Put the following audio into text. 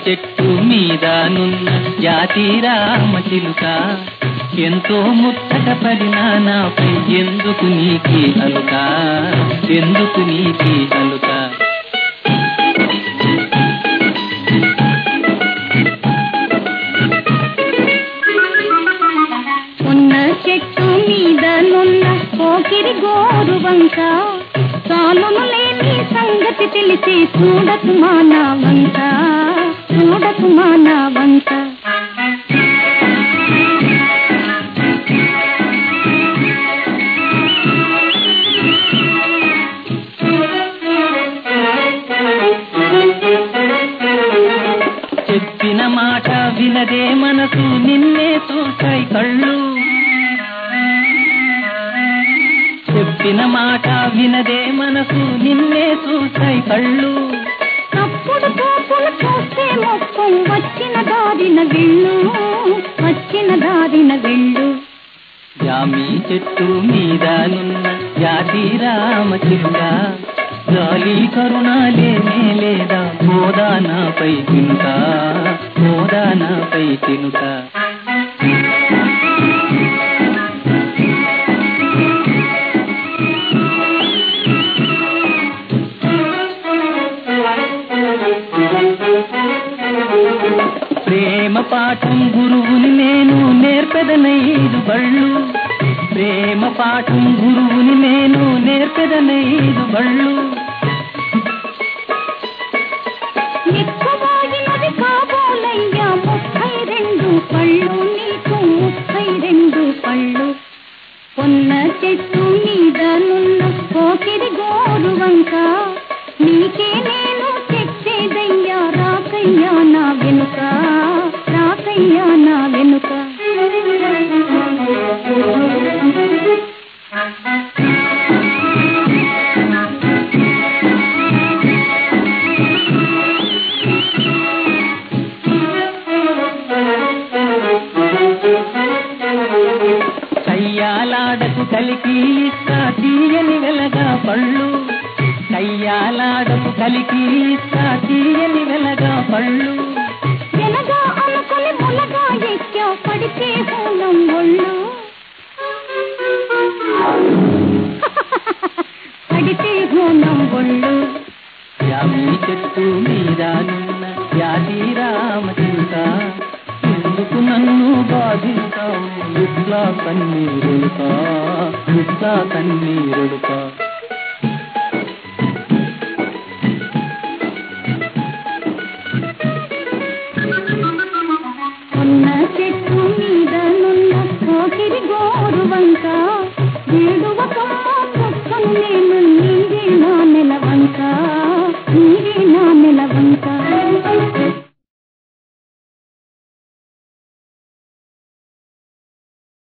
చెట్టు మీద నున్న జాతి రామ చిలుక ఎంతో ముచ్చట పడినా నాపై ఎందుకు నీకి అలుక ఎందుకు నీకి అలుక ఉన్న చెట్టు మీద నున్న పోకిరి గోరు వంక చాలును లేని సంగతి తెలిసి చూడకు మానా వంక చూడకు మానా వంక చెప్పిన మాట వినదే మనసు నిన్నే చూసాయి కళ్ళు చెప్పిన మాట వినదే మనసు నిన్నే చూసాయి కళ్ళు తప్పుడు చూపులు చూస్తే మొత్తం వచ్చిన దారిన వెళ్ళు వచ్చిన దారిన వెళ్ళు జామి చెట్టు మీద నున్న జాతి రామ చిలుక గాలి కరుణ లేనే లేదా గోదానాపై తినుక గోదానాపై తినుక ప్రేమ పాఠం గురువుని నేను నేర్పెదనైదు బళ్ళు ప్రేమ పాఠం గురువుని నేను నేర్పెదనైదు బళ్ళు ఎక్కువైనది కాబోలయ్యా ముప్పై రెండు పళ్ళు నీకు ముప్పై రెండు పళ్ళు కొన్న చెట్టు మీద నున్న పోకిరి గోరు వంక నీకే నేను చెప్పేదయ్యా రాకయ్యా నా వెనుక రాకయ్యా నా వెనుక కయ్యాలాడకు కలికి ఇస్తా తీయని వెలగా పళ్ళు కయ్యాలాడకు కలికి ఇస్తా తీయని వెలగా పళ్ళు వెనగా అనుకుని ములగా ఎక్కా పడితే హోనం ఒళ్ళు పడితే హోనం ఒళ్ళు యామి చెట్టు మీద నున్న యాది రామ చిలుక ఎందుకు నన్ను బాధిస్తావు ఇట్లా కన్నీరులుక ఇట్లా కన్నీరులుక ఉన్న చెట్టు మీద నున్న కోకిరి గోరు వంక వేడువ